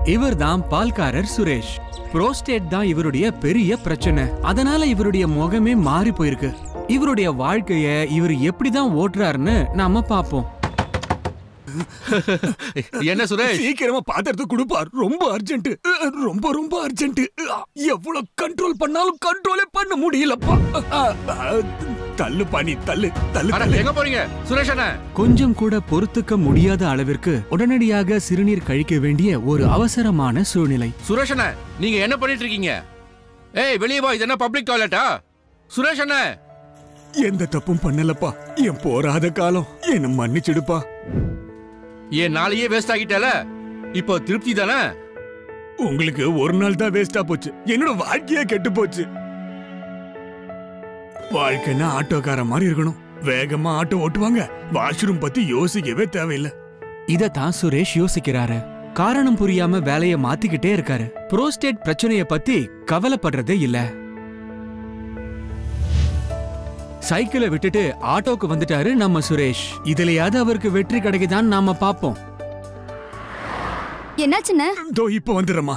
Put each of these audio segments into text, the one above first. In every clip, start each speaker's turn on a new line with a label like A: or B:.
A: இவர்தான் பால்காரர் சுரேஷ் புரோஸ்டேட் தான் இவருடைய பெரிய பிரச்சனை அதனால இவருடைய முகமே மாறி போயிருக்கு இவருடைய வாழ்க்கைய இவர் எப்படிதான் ஓட்டுறாருன்னு நாம பாப்போம்
B: என்ன சுரேஷ்
C: சீக்கிரமா பாத்திரத்தை கொடுப்பார் ரொம்ப அர்ஜென்ட் ரொம்ப ரொம்ப அர்ஜென்ட் எவ்வளவு கண்ட்ரோல் பண்ணாலும் கண்ட்ரோலே பண்ண முடியலப்பா அஹ், அஹ், தள்ளு பாணி தள்ளு தள்ளு
B: அட,
C: தள்ளு
B: எங்க போறீங்க சுரேஷ் அண்ணா
A: கொஞ்சம் கூட பொறுத்துக்க முடியாத அளவிற்கு உடனடியாக சிறுநீர் கழிக்க வேண்டிய ஒரு அவசரமான சூழ்நிலை
B: சுரேஷ் அண்ணா நீங்க என்ன பண்ணிட்டு இருக்கீங்க ஏய் வெளியே வா இது என்ன பப்ளிக் டாய்லெட்டா சுரேஷ் அண்ணா
C: எந்த தப்பும் பண்ணலப்பா என் போராத காலம் என்ன மன்னிச்சிடுப்பா
B: என் நாளையே வேஸ்ட் ஆகிட்டல இப்போ திருப்தி தானே
C: உங்களுக்கு ஒரு நாள் தான் வேஸ்டா போச்சு என்னோட வாழ்க்கையே கெட்டு போச்சு வாழ்க்கைன்னா ஆட்டோக்கார மாதிரி இருக்கணும் வேகமா ஆட்டோ ஓட்டுவாங்க வாஷ்ரூம் பத்தி யோசிக்கவே தேவையில்லை
A: இதத்தான் சுரேஷ் யோசிக்கிறாரு காரணம் புரியாம வேலைய மாத்திக்கிட்டே இருக்காரு புரோஸ்டேட் பிரச்சனைய பத்தி கவலைப்படுறதே இல்ல சைக்கிளை விட்டுட்டு ஆட்டோக்கு வந்துட்டாரு நம்ம சுரேஷ் இதுலயாவது அவருக்கு வெற்றி கிடைக்குதான்னு நாம பாப்போம்
D: என்னாச்சுண்ணே
C: இதோ இப்ப வந்துடுறேம்மா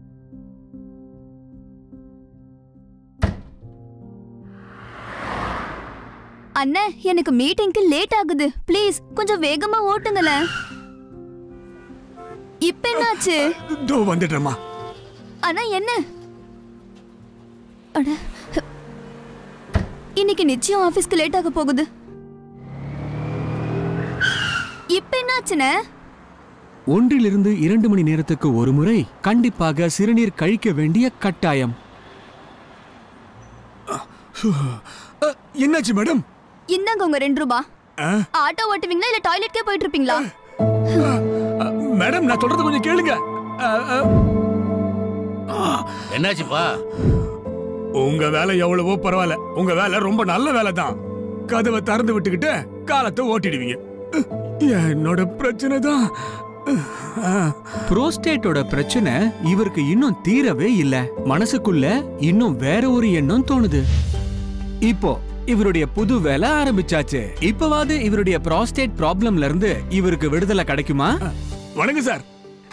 D: அண்ணே எனக்கு மீட்டிங்க்கு லேட் ஆகுது ப்ளீஸ் கொஞ்சம் வேகமா ஓட்டுங்களேன் இப்ப என்னாச்சு
C: இதோ வந்துடுறேம்மா
D: அண்ணா என்ன அட இன்னைக்கு நிச்சயம் ஆபீஸ்க்கு லேட் ஆக போகுது இப்ப என்னாச்சுண்ணே
A: ஒன்றிலிருந்து இரண்டு மணி நேரத்துக்கு ஒரு முறை கண்டிப்பாக சிறுநீர் கழிக்க வேண்டிய கட்டாயம்
C: அஹ், என்னாச்சு மேடம்
D: இந்தாங்க உங்க ரெண்டு ரூபா
C: அஹ்,
D: ஆட்டோ ஓட்டுவீங்களா இல்ல டாய்லெட்கே போயிட்டு இருப்பீங்களா
C: அஹ், மேடம் நான் சொல்றது கொஞ்சம் கேளுங்க அஹ், அஹ்,
B: என்னாச்சுப்பா
C: உங்க வேலை எவ்வளவோ பரவாயில்ல உங்க வேலை ரொம்ப நல்ல வேலை தான் கதவை திறந்து விட்டுக்கிட்டு காலத்தை ஓட்டிடுவீங்க அஹ், என்னோட பிரச்சனை தான் அஹ்,
A: புரோஸ்டேட்டோட பிரச்சனை இவருக்கு இன்னும் தீரவே இல்ல மனசுக்குள்ள இன்னும் வேற ஒரு எண்ணம் தோணுது இப்போ இவருடைய புது வேலை ஆரம்பிச்சாச்சு இப்பவாது இவருடைய புரோஸ்டேட் ப்ராப்ளம்ல இருந்து இவருக்கு விடுதலை கிடைக்குமா
C: வணக்கம் சார்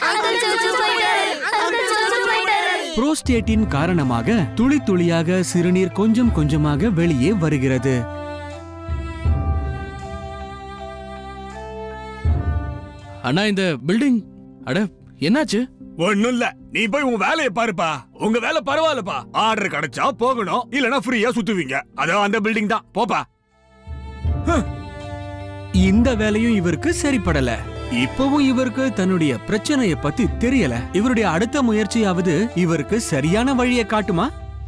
A: புரோஸ்டேட்டின் காரணமாக துளி துளியாக சிறுநீர் கொஞ்சம் கொஞ்சமாக வெளியே வருகிறது
E: அண்ணா இந்த பில்டிங் அட என்னாச்சு
C: ஒண்ணும் இல்ல நீ போய் உன் வேலையை பாருப்பா உங்க வேலை பரவாயில்லப்பா ஆர்டர் கிடைச்சா போகணும் இல்லனா ஃப்ரீயா சுத்துவீங்க அதோ அந்த பில்டிங் தான் போப்பா
A: இந்த வேலையும் இவருக்கு சரிப்படல இப்பவும் இவருக்கு தன்னுடைய பிரச்சனைய பத்தி தெரியல இவருடைய அடுத்த முயற்சியாவது இவருக்கு சரியான வழியை காட்டுமா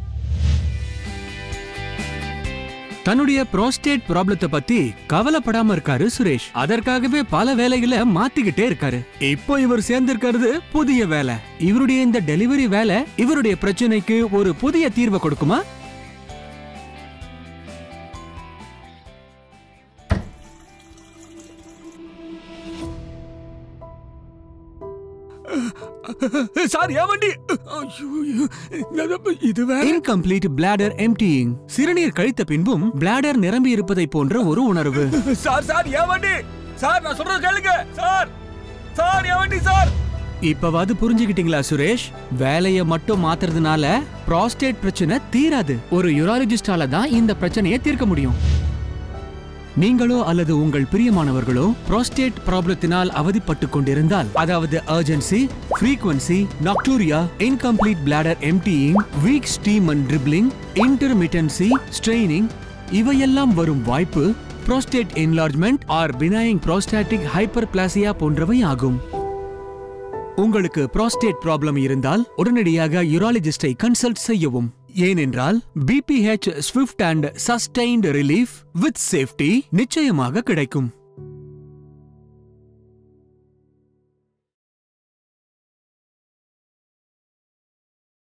A: தன்னுடைய புரோஸ்டேட் ப்ராப்ளத்தை பத்தி கவலைப்படாம இருக்காரு சுரேஷ் அதற்காகவே பல வேலைகளை மாத்திக்கிட்டே இருக்காரு இப்போ இவர் சேர்ந்திருக்கிறது புதிய வேலை இவருடைய இந்த டெலிவரி வேலை இவருடைய பிரச்சனைக்கு ஒரு புதிய தீர்வை கொடுக்குமா
C: சார் ஏன் வண்டி ஐயோ, ஐயோ. இது வேற
A: இன்கம்ப்ளீட் பிளாடர் எம்டியிங் சிறுநீர் கழித்த பின்பும் பிளாடர் நிரம்பி இருப்பதை போன்ற ஒரு உணர்வு
C: சார் சார் ஏன் வண்டி சார் நான் சொல்றது கேளுங்க சார் சார் ஏன் வண்டி சார்
A: இப்பவாது புரிஞ்சுக்கிட்டீங்களா சுரேஷ் வேலைய மட்டும் மாத்துறதுனால புரோஸ்டேட் பிரச்சனை தீராது ஒரு யூராலஜிஸ்டால தான் இந்த பிரச்சனையை தீர்க்க முடியும் நீங்களோ அல்லது உங்கள் பிரியமானவர்களோ புரோஸ்டேட் ப்ராப்ளத்தினால் அவதிப்பட்டு கொண்டிருந்தால் அதாவது urgency frequency nocturia incomplete bladder emptying weak stream and dribbling intermittency straining இவையெல்லாம் வரும் வாய்ப்பு prostate enlargement or benign prostatic hyperplasia போன்றவை ஆகும் உங்களுக்கு புரோஸ்டேட் ப்ராப்ளம் இருந்தால் உடனடியாக யூராலஜிஸ்டை கன்சல்ட் செய்யவும் ஏனென்றால் BPH swift and sustained relief with safety நிச்சயமாக கிடைக்கும்